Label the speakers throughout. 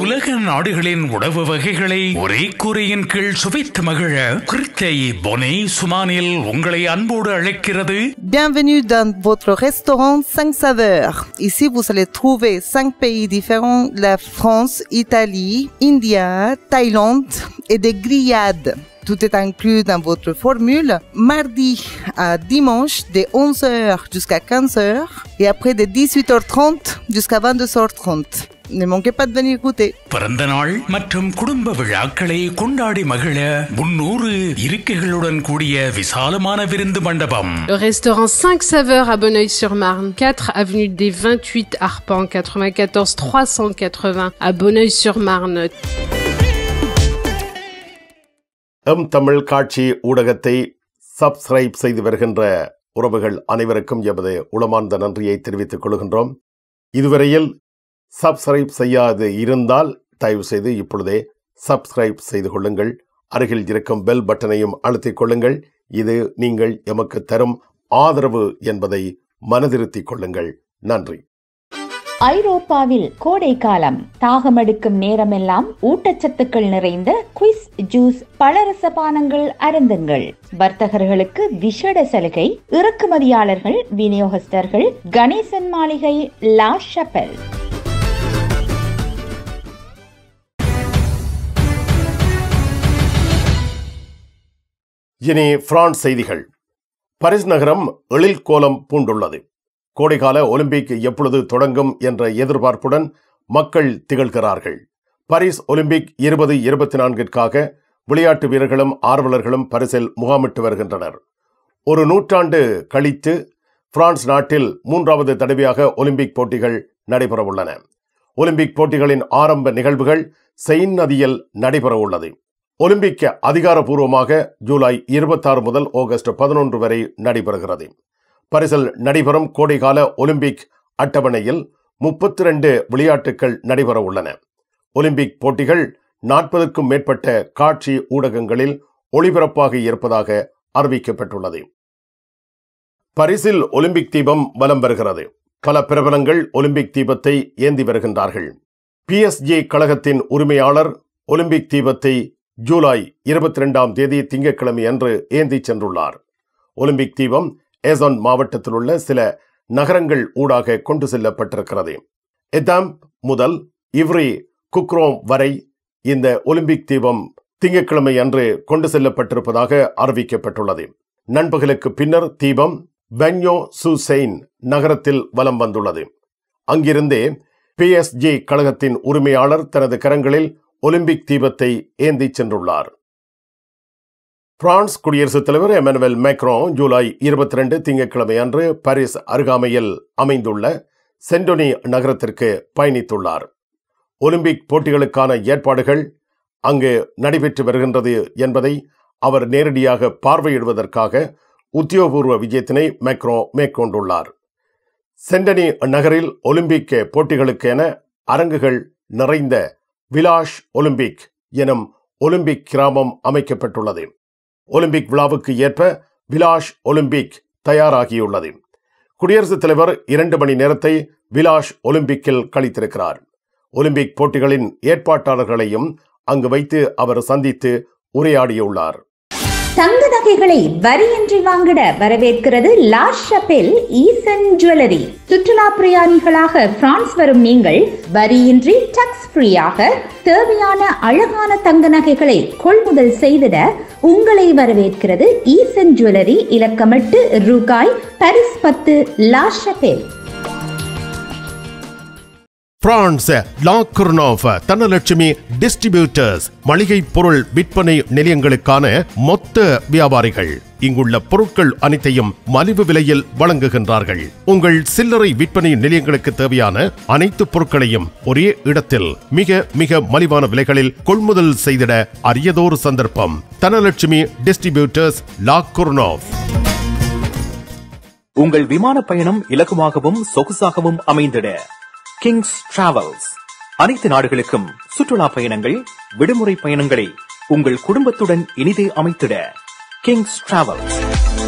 Speaker 1: உலக நாடுகளின் உணவு வகைகளை ஒரே கூரையின் கீழ் சுவைத்து மகிழ கிருத்தை பொனே சுமானில் உங்களை அன்போடு அழைக்கிறது
Speaker 2: Bienvenue dans votre restaurant 5 saveurs. Ici, vous allez trouver 5 pays différents, la France, Italie, India, Thaïlande et des grillades. Tout est inclus dans votre formule. Mardi à dimanche, de 11h jusqu'à 15h et après de 18h30 jusqu'à 22h30. Ne manquez pas de venir goûter.
Speaker 1: பிறந்த நாள் மற்றும் குடும்ப விழாக்களை கொண்டாடி மகிழ முன்னூறு இருக்கைகளுடன் கூடிய விசாலமான விருந்து மண்டபம்
Speaker 3: Le restaurant 5 saveurs à Bonneuil-sur-Marne, 4 avenue des 28 Arpents, 94 380 à Bonneuil-sur-Marne.
Speaker 4: எம் தமிழ் காட்சி ஊடகத்தை சப்ஸ்கிரைப் செய்து வருகின்ற உறவுகள் அனைவருக்கும் எமது உளமார்ந்த நன்றியை தெரிவித்துக் கொள்கின்றோம் இதுவரையில் சப்ஸ்கிரைப் செய்யாது இருந்தால் தயவு செய்து இப்பொழுதே சப்ஸ்கிரைப் செய்து கொள்ளுங்கள் அருகில் இருக்கும் பெல் பட்டனையும் அழுத்திக் கொள்ளுங்கள் இது நீங்கள் எமக்கு தரும் ஆதரவு என்பதை மனதிருத்திக் கொள்ளுங்கள் நன்றி
Speaker 5: ஐரோப்பாவில் கோடை காலம் தாகமெடுக்கும் நேரமெல்லாம் ஊட்டச்சத்துக்கள் நிறைந்த குயிஸ் ஜூஸ் பலரச பானங்கள் அருந்துங்கள் வர்த்தகர்களுக்கு விசேட சலுகை இறக்குமதியாளர்கள் விநியோகஸ்தர்கள் கணேசன் மாளிகை லா ஷப்பல்
Speaker 4: இனி பிரான்ஸ் செய்திகள் பரிஸ் நகரம் எழில் கோலம் பூண்டுள்ளது கோடைகால ஒலிம்பிக் எப்பொழுது தொடங்கும் என்ற எதிர்பார்ப்புடன் மக்கள் திகழ்கிறார்கள் பாரிஸ் ஒலிம்பிக் இருபது இருபத்தி நான்கிற்காக விளையாட்டு வீரர்களும் ஆர்வலர்களும் பரிசில் முகாமிட்டு வருகின்றனர் ஒரு நூற்றாண்டு கழித்து பிரான்ஸ் நாட்டில் மூன்றாவது தடவையாக ஒலிம்பிக் போட்டிகள் நடைபெறவுள்ளன ஒலிம்பிக் போட்டிகளின் ஆரம்ப நிகழ்வுகள் செயின் நதியில் நடைபெறவுள்ளது ஒலிம்பிக் அதிகாரப்பூர்வமாக ஜூலை இருபத்தாறு முதல் ஆகஸ்ட் பதினொன்று வரை நடைபெறுகிறது பரிசில் நடைபெறும் கோடைகால ஒலிம்பிக் அட்டவணையில் முப்பத்தி ரெண்டு விளையாட்டுகள் நடைபெற உள்ளன ஒலிம்பிக் போட்டிகள் நாற்பதுக்கும் மேற்பட்ட காட்சி ஊடகங்களில் ஒளிபரப்பாக இருப்பதாக அறிவிக்கப்பட்டுள்ளது பரிசில் ஒலிம்பிக் தீபம் வலம் வருகிறது பல பிரபலங்கள் ஒலிம்பிக் தீபத்தை ஏந்தி வருகின்றார்கள் பிஎஸ்ஜி கழகத்தின் உரிமையாளர் ஒலிம்பிக் தீபத்தை ஜூலை இருபத்தி ரெண்டாம் தேதி திங்கட்கிழமை அன்று ஏந்தி சென்றுள்ளார் ஒலிம்பிக் தீபம் ஏசான் மாவட்டத்தில் உள்ள சில நகரங்கள் ஊடாக கொண்டு செல்லப்பட்டிருக்கிறது எதாம்ப் முதல் இவ்ரி குக்ரோம் வரை இந்த ஒலிம்பிக் தீபம் திங்கட்கிழமை அன்று கொண்டு செல்லப்பட்டிருப்பதாக அறிவிக்கப்பட்டுள்ளது நண்பகலுக்கு பின்னர் தீபம் வென்யோ சுசெயின் நகரத்தில் வலம் வந்துள்ளது அங்கிருந்தே பிஎஸ்ஜி கழகத்தின் உரிமையாளர் தனது கரங்களில் ஒலிம்பிக் தீபத்தை ஏந்தி சென்றுள்ளார் பிரான்ஸ் குடியரசுத் தலைவர் எமனுவல் மேக்ரோ ஜூலை இருபத்தி ரெண்டு திங்கட்கிழமை அன்று பாரிஸ் அருகாமையில் அமைந்துள்ள சென்டோனி நகரத்திற்கு பயணித்துள்ளார் ஒலிம்பிக் போட்டிகளுக்கான ஏற்பாடுகள் அங்கு நடைபெற்று வருகின்றது என்பதை அவர் நேரடியாக பார்வையிடுவதற்காக உத்தியோகபூர்வ விஜயத்தினை மேக்ரோ மேற்கொண்டுள்ளார் சென்டனி நகரில் ஒலிம்பிக் போட்டிகளுக்கு என அரங்குகள் நிறைந்த விலாஷ் ஒலிம்பிக் எனும் ஒலிம்பிக் கிராமம் அமைக்கப்பட்டுள்ளது ஒலிம்பிக் விழாவுக்கு ஏற்ப விலாஷ் ஒலிம்பிக் தயாராகியுள்ளது குடியரசுத் தலைவர் இரண்டு மணி நேரத்தை விலாஷ் ஒலிம்பிக்கில் கழித்திருக்கிறார் ஒலிம்பிக் போட்டிகளின் ஏற்பாட்டாளர்களையும் அங்கு வைத்து அவர் சந்தித்து உரையாடியுள்ளார்
Speaker 5: தங்க நகைகளை வரியின்றி வாங்கிட வரவேற்கிறது லா ஷப்பெல் ஈசன் ஜுவல்லரி சுற்றுலா பிரயாணிகளாக பிரான்ஸ் வரும் நீங்கள் வரியின்றி டாக்ஸ் ஃப்ரீயாக தேவையான அழகான தங்க நகைகளை கொள்முதல் செய்திட உங்களை வரவேற்கிறது ஈசன் ஜுவல்லரி இலக்கமிட்டு ரூகாய் பரிஸ் பத்து la Chapelle
Speaker 4: France La Courneuve Dhanalakshmi distributors மளிகை பொருள் விற்பனை நிலையங்களுக்கான மொத்த வியாபாரிகள் இங்குள்ள பொருட்கள் அனைத்தையும் மலிவு விலையில் வழங்குகின்றார்கள் உங்கள் சில்லறை விற்பனை நிலையங்களுக்கு தேவையான அனைத்து பொருட்களையும் ஒரே இடத்தில் மிக மிக மலிவான விலைகளில் கொள்முதல் செய்திட அரியதோர் சந்தர்ப்பம் தனலட்சுமி டிஸ்ட்ரிபியூட்டர்ஸ் லாக்குர்னோஃப்
Speaker 6: உங்கள் விமான பயணம் இலகுவாகவும் சொகுசாகவும் அமைந்திட கிங்ஸ் டிராவல்ஸ் அனைத்து நாடுகளுக்கும் சுற்றுலா பயணங்கள் விடுமுறை பயணங்களை உங்கள் குடும்பத்துடன் இனிதே அமைத்திட கிங்ஸ் டிராவல்ஸ்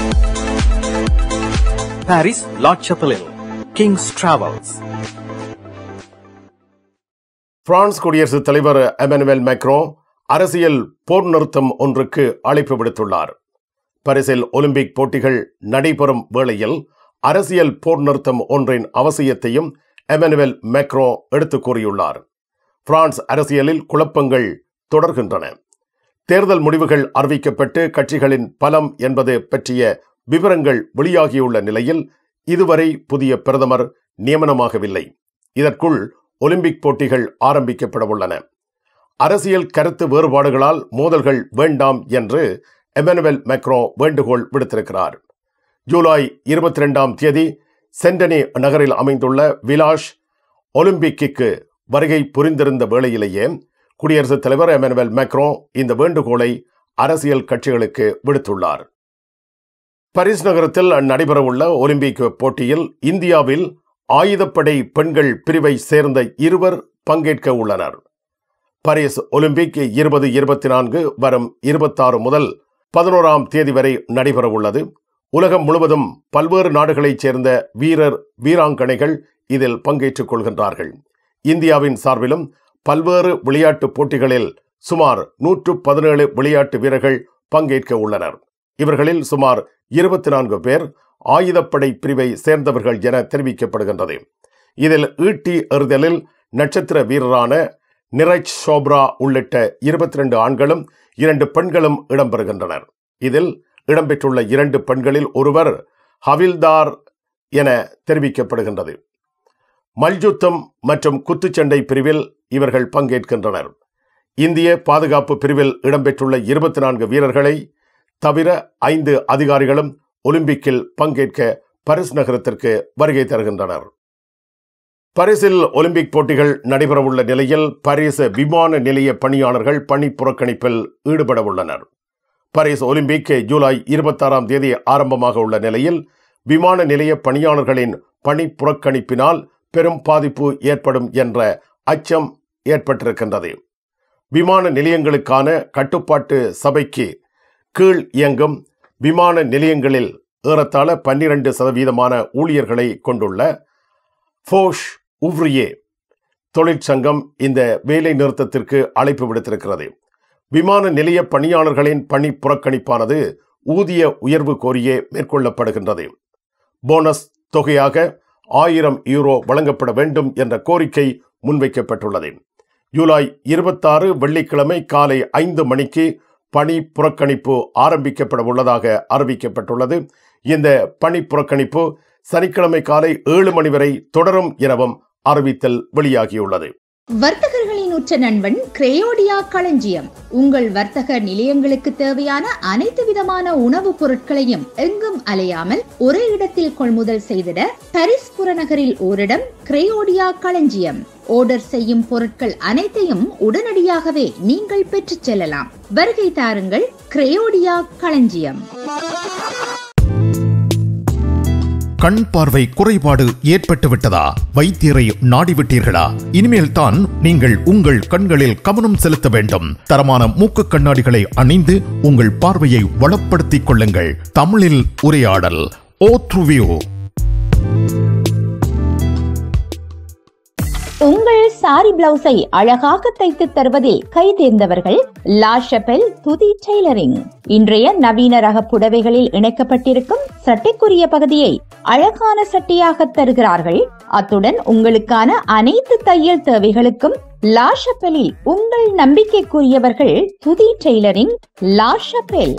Speaker 6: பாரிஸ் லாட் சப்பலில் கிங்ஸ் டிராவல்ஸ்
Speaker 4: பிரான்ஸ் குடியரசுத் தலைவர் எமனுவேல் மேக்ரோ அரசியல் போர் நிறுத்தம் ஒன்றுக்கு அழைப்பு விடுத்துள்ளார் பரிசில் ஒலிம்பிக் போட்டிகள் நடைபெறும் வேளையில் அரசியல் போர் நிறுத்தம் ஒன்றின் அவசியத்தையும் எமனுவேல் மேக்ரோ எடுத்துக் கூறியுள்ளார் பிரான்ஸ் அரசியலில் குழப்பங்கள் தொடர்கின்றன தேர்தல் முடிவுகள் அறிவிக்கப்பட்டு கட்சிகளின் பலம் என்பது பற்றிய விவரங்கள் வெளியாகியுள்ள நிலையில் இதுவரை புதிய பிரதமர் நியமனமாகவில்லை இதற்குள் ஒலிம்பிக் போட்டிகள் ஆரம்பிக்கப்பட உள்ளன அரசியல் கருத்து வேறுபாடுகளால் மோதல்கள் வேண்டாம் என்று எமனுவல் மேக்ரோ வேண்டுகோள் விடுத்திருக்கிறார் ஜூலை இருபத்தி ரெண்டாம் தேதி சென்டனி நகரில் அமைந்துள்ள விலாஷ் ஒலிம்பிக்கிற்கு வருகை புரிந்திருந்த வேளையிலேயே குடியரசுத் தலைவர் எமனுவல் மேக்ரோ இந்த வேண்டுகோளை அரசியல் கட்சிகளுக்கு விடுத்துள்ளார் பரிஸ் நகரத்தில் நடைபெறவுள்ள ஒலிம்பிக் போட்டியில் இந்தியாவில் ஆயுதப்படை பெண்கள் பிரிவை சேர்ந்த இருவர் பங்கேற்க உள்ளனர் பரிஸ் ஒலிம்பிக் இருபது இருபத்தி நான்கு வரும் இருபத்தாறு முதல் பதினோராம் தேதி வரை நடைபெறவுள்ளது உலகம் முழுவதும் பல்வேறு நாடுகளைச் சேர்ந்த வீரர் வீராங்கனைகள் இதில் பங்கேற்றுக் கொள்கின்றார்கள் இந்தியாவின் சார்பிலும் பல்வேறு விளையாட்டுப் போட்டிகளில் சுமார் நூற்று பதினேழு விளையாட்டு வீரர்கள் பங்கேற்க உள்ளனர் இவர்களில் சுமார் இருபத்தி நான்கு பேர் ஆயுதப்படை பிரிவை சேர்ந்தவர்கள் என தெரிவிக்கப்படுகின்றது இதில் ஈட்டி எறிதலில் நட்சத்திர வீரரான நிரஜ் சோப்ரா உள்ளிட்ட இருபத்தி ரெண்டு ஆண்களும் இரண்டு பெண்களும் இடம்பெறுகின்றனர் இதில் இடம்பெற்றுள்ள இரண்டு பெண்களில் ஒருவர் ஹவில்தார் என தெரிவிக்கப்படுகின்றது மல்யுத்தம் மற்றும் குத்துச்சண்டை பிரிவில் இவர்கள் பங்கேற்கின்றனர் இந்திய பாதுகாப்பு பிரிவில் இடம்பெற்றுள்ள இருபத்தி நான்கு வீரர்களை தவிர ஐந்து அதிகாரிகளும் ஒலிம்பிக்கில் பங்கேற்க பரிஸ் நகரத்திற்கு வருகை தருகின்றனர் பரிசில் ஒலிம்பிக் போட்டிகள் நடைபெறவுள்ள நிலையில் பரிஸ் விமான நிலைய பணியாளர்கள் பணி புறக்கணிப்பில் ஈடுபட உள்ளனர் பரிஸ் ஒலிம்பிக் ஜூலை இருபத்தாறாம் தேதி ஆரம்பமாக உள்ள நிலையில் விமான நிலைய பணியாளர்களின் பணி புறக்கணிப்பினால் பெரும் பாதிப்பு ஏற்படும் என்ற அச்சம் ஏற்பட்டிருக்கின்றது விமான நிலையங்களுக்கான கட்டுப்பாட்டு சபைக்கு கீழ் இயங்கும் விமான நிலையங்களில் ஏறத்தாழ பன்னிரண்டு சதவீதமான ஊழியர்களை கொண்டுள்ள ஃபோஷ் உவ்ரியே தொழிற்சங்கம் இந்த வேலை நிறுத்தத்திற்கு அழைப்பு விடுத்திருக்கிறது விமான நிலைய பணியாளர்களின் பணி புறக்கணிப்பானது ஊதிய உயர்வு கோரியே மேற்கொள்ளப்படுகின்றது போனஸ் தொகையாக ஆயிரம் யூரோ வழங்கப்பட வேண்டும் என்ற கோரிக்கை முன்வைக்கப்பட்டுள்ளது ஜூலை இருபத்தாறு வெள்ளிக்கிழமை காலை ஐந்து மணிக்கு பணி புறக்கணிப்பு ஆரம்பிக்கப்பட உள்ளதாக அறிவிக்கப்பட்டுள்ளது இந்த பணி புறக்கணிப்பு சனிக்கிழமை காலை ஏழு மணி வரை தொடரும் எனவும் அறிவித்தல் வெளியாகியுள்ளது
Speaker 5: வர்த்தகர்களின் உற்ற நண்பன் கிரேயோடியா களஞ்சியம் உங்கள் வர்த்தக நிலையங்களுக்கு தேவையான அனைத்து விதமான உணவுப் பொருட்களையும் எங்கும் அலையாமல் ஒரே இடத்தில் கொள்முதல் செய்திட பாரிஸ் புறநகரில் ஓரிடம் கிரேயோடியா களஞ்சியம் ஆர்டர் செய்யும் பொருட்கள் அனைத்தையும் உடனடியாகவே நீங்கள் பெற்றுச் செல்லலாம் வருகை தாருங்கள் கிரேயோடியா களஞ்சியம்
Speaker 7: கண் பார்வை குறைபாடு ஏற்பட்டு விட்டதா வைத்தியரை நாடிவிட்டீர்களா இனிமேல் தான் நீங்கள் உங்கள் கண்களில் கவனம் செலுத்த வேண்டும் தரமான மூக்கு கண்ணாடிகளை அணிந்து உங்கள் பார்வையை வளப்படுத்திக் கொள்ளுங்கள் தமிழில் உரையாடல் ஓ த்ருவியூ
Speaker 5: உங்கள் சாரி பிளவுஸை அழகாக தைத்து தருவதில் கை தேர்ந்தவர்கள் லா ஷபெல் துதி டெய்லரிங் இன்றைய நவீன ரக புடவைகளில் இணைக்கப்பட்டிருக்கும் சட்டைக்குரிய பகுதியை அழகான சட்டையாக தருகிறார்கள் அத்துடன் உங்களுக்கான அனைத்து தையல் தேவைகளுக்கும் லா ஷபெலில் உங்கள் நம்பிக்கைக்குரியவர்கள் துதி டெய்லரிங் லா ஷபெல்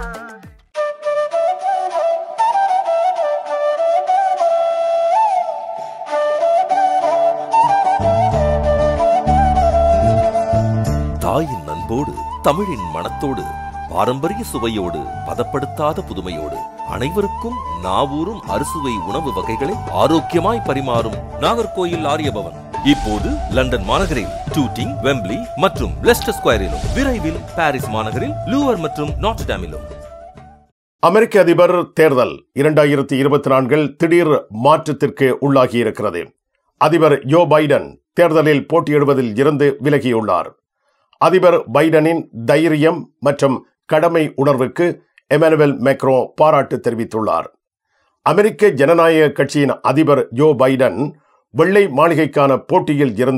Speaker 8: தாயின் அன்போடு தமிழின் மனத்தோடு பாரம்பரிய சுவையோடு பதப்படுத்தாத புதுமையோடு அனைவருக்கும் நாவூரும் அறுசுவை உணவு வகைகளை ஆரோக்கியமாய் பரிமாறும் நாகர்கோயில் ஆரியபவன் இப்போது லண்டன் மாநகரில் டூட்டிங் வெம்பிளி மற்றும் லெஸ்டர் ஸ்கொயரிலும் விரைவில் பாரிஸ் மாநகரில் லூவர் மற்றும் நாட்டாமிலும்
Speaker 4: அமெரிக்க அதிபர் தேர்தல் இரண்டாயிரத்தி இருபத்தி நான்கில் திடீர் மாற்றத்திற்கு உள்ளாகியிருக்கிறது அதிபர் ஜோ பைடன் தேர்தலில் போட்டியிடுவதில் இருந்து விலகியுள்ளார் அதிபர் பைடனின் தைரியம் மற்றும் கடமை உணர்வுக்கு எமனுவல் மேக்ரோ பாராட்டு தெரிவித்துள்ளார் அமெரிக்க ஜனநாயக கட்சியின் அதிபர் ஜோ பைடன் வெள்ளை மாளிகைக்கான போட்டியில் இருந்து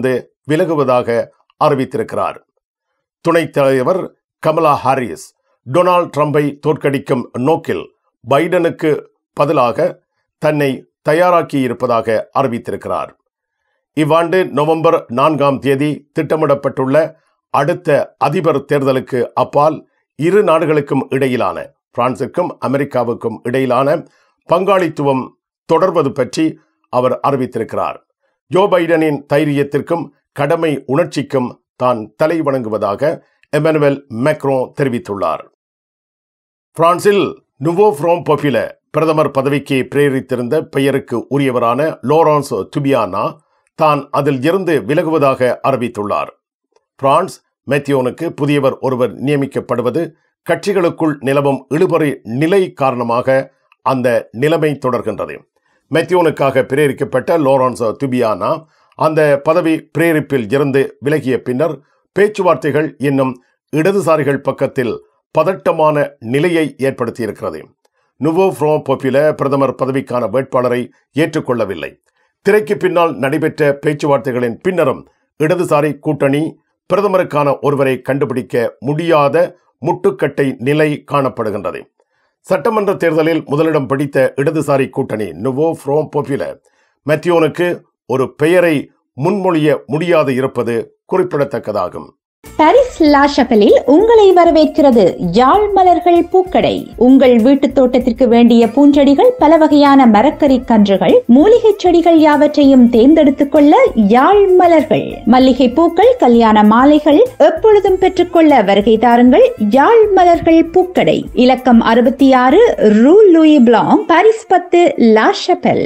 Speaker 4: விலகுவதாக அறிவித்திருக்கிறார் துணைத் தலைவர் கமலா ஹாரிஸ் டொனால்ட் ட்ரம்பை தோற்கடிக்கும் நோக்கில் பைடனுக்கு பதிலாக தன்னை தயாராக்கி இருப்பதாக அறிவித்திருக்கிறார் இவ்வாண்டு நவம்பர் நான்காம் தேதி திட்டமிடப்பட்டுள்ள அடுத்த அதிபர் தேர்தலுக்கு அப்பால் இரு நாடுகளுக்கும் இடையிலான பிரான்சுக்கும் அமெரிக்காவுக்கும் இடையிலான பங்காளித்துவம் தொடர்வது பற்றி அவர் அறிவித்திருக்கிறார் ஜோ பைடனின் தைரியத்திற்கும் கடமை உணர்ச்சிக்கும் தான் தலை வணங்குவதாக எமனுவல் மேக்ரோ தெரிவித்துள்ளார் பிரான்சில் நுவோ ஃப்ரோம் பொபில பிரதமர் பதவிக்கு பிரேரித்திருந்த பெயருக்கு உரியவரான லோரான்ஸ் டுபியானா தான் அதில் இருந்து விலகுவதாக அறிவித்துள்ளார் பிரான்ஸ் மெத்தியோனுக்கு புதியவர் ஒருவர் நியமிக்கப்படுவது கட்சிகளுக்குள் நிலவும் இழுபறி நிலை காரணமாக அந்த நிலைமை தொடர்கின்றது மெத்தியோனுக்காக பிரேரிக்கப்பட்ட லோரான்ஸ் துபியானா அந்த பதவி பிரேரிப்பில் இருந்து விலகிய பின்னர் பேச்சுவார்த்தைகள் இன்னும் இடதுசாரிகள் பக்கத்தில் பதட்டமான நிலையை ஏற்படுத்தியிருக்கிறது நுவோ ஃப்ரோ பொப்பில பிரதமர் பதவிக்கான வேட்பாளரை ஏற்றுக்கொள்ளவில்லை திரைக்கு பின்னால் நடைபெற்ற பேச்சுவார்த்தைகளின் பின்னரும் இடதுசாரி கூட்டணி பிரதமருக்கான ஒருவரை கண்டுபிடிக்க முடியாத முட்டுக்கட்டை நிலை காணப்படுகின்றது சட்டமன்ற தேர்தலில் முதலிடம் பிடித்த இடதுசாரி கூட்டணி நுவோ ஃப்ரோ பொபில மெத்தியோனுக்கு ஒரு பெயரை முன்மொழிய முடியாது இருப்பது குறிப்பிடத்தக்கதாகும்
Speaker 5: பாரிஸ் லா ஷப்பலில் உங்களை வரவேற்கிறது யாழ் மலர்கள் பூக்கடை உங்கள் வீட்டு தோட்டத்திற்கு வேண்டிய பூஞ்செடிகள் பல வகையான மரக்கறி கன்றுகள் மூலிகை செடிகள் யாவற்றையும் தேர்ந்தெடுத்துக் கொள்ள யாழ் மலர்கள் மல்லிகை பூக்கள் கல்யாண மாலைகள் எப்பொழுதும் பெற்றுக்கொள்ள வருகை தாருங்கள் யாழ் மலர்கள் பூக்கடை இலக்கம் அறுபத்தி ஆறு ரூ லூயி பிளாங் பாரிஸ் பத்து லா ஷப்பல்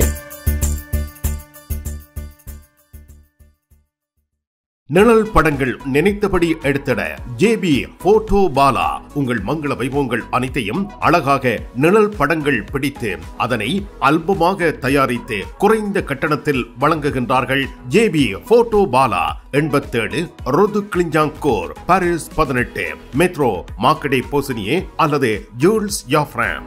Speaker 7: நிழல் படங்கள் நினைத்தபடி எடுத்திட ஜேபி போட்டோ பாலா உங்கள் மங்கள வைபவங்கள் அனைத்தையும் அழகாக நிழல் படங்கள் பிடித்து அதனை அல்பமாக தயாரித்து குறைந்த கட்டணத்தில் வழங்குகின்றார்கள் ஜேபி போட்டோ பாலா எண்பத்தேழு ருது கிளிஞ்சாங்கோர் பாரிஸ் பதினெட்டு மெட்ரோ மாக்கடே போசினியே அல்லது ஜூல்ஸ் யாஃப்ரான்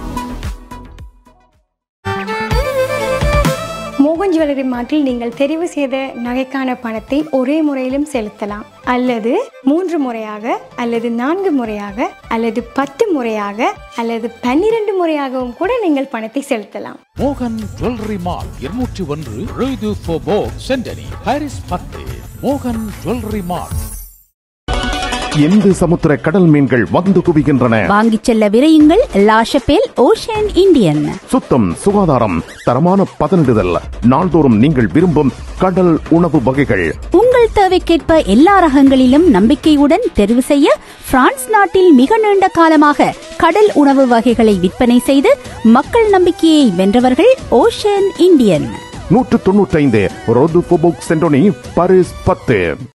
Speaker 9: மோகன் ஜுவல்லரி மார்ட்டில் நீங்கள் தெரிவு செய்த நகைக்கான பணத்தை ஒரே முறையிலும் செலுத்தலாம் அல்லது மூன்று முறையாக அல்லது நான்கு முறையாக அல்லது பத்து முறையாக அல்லது பன்னிரண்டு முறையாகவும் கூட நீங்கள் பணத்தை செலுத்தலாம்
Speaker 10: மோகன் ஜுவல்லரி மால் இருநூற்றி ஒன்று ரூது ஃபோபோக் சென்டனி பாரிஸ் பத்து மோகன் ஜுவல்லரி மால்
Speaker 7: இந்து சமுத்திர கடல் மீன்கள் வந்து குவிகின்றன
Speaker 11: வாங்கிச் செல்ல விரையுங்கள் லாஷபேல் ஓஷன் இந்தியன்
Speaker 7: சுத்தம் சுகாதாரம் தரமான பதனிடுதல் நாள்தோறும் நீங்கள் விரும்பும் கடல் உணவு வகைகள்
Speaker 11: உங்கள் தேவைக்கேற்ப எல்லா ரகங்களிலும் நம்பிக்கையுடன் தெரிவு செய்ய பிரான்ஸ் நாட்டில் மிக நீண்ட காலமாக கடல் உணவு வகைகளை விற்பனை செய்து மக்கள் நம்பிக்கையை வென்றவர்கள் ஓஷன் இந்தியன்
Speaker 7: நூற்று தொன்னூற்றி ஐந்து ரோது சென்டோனி பாரிஸ் பத்து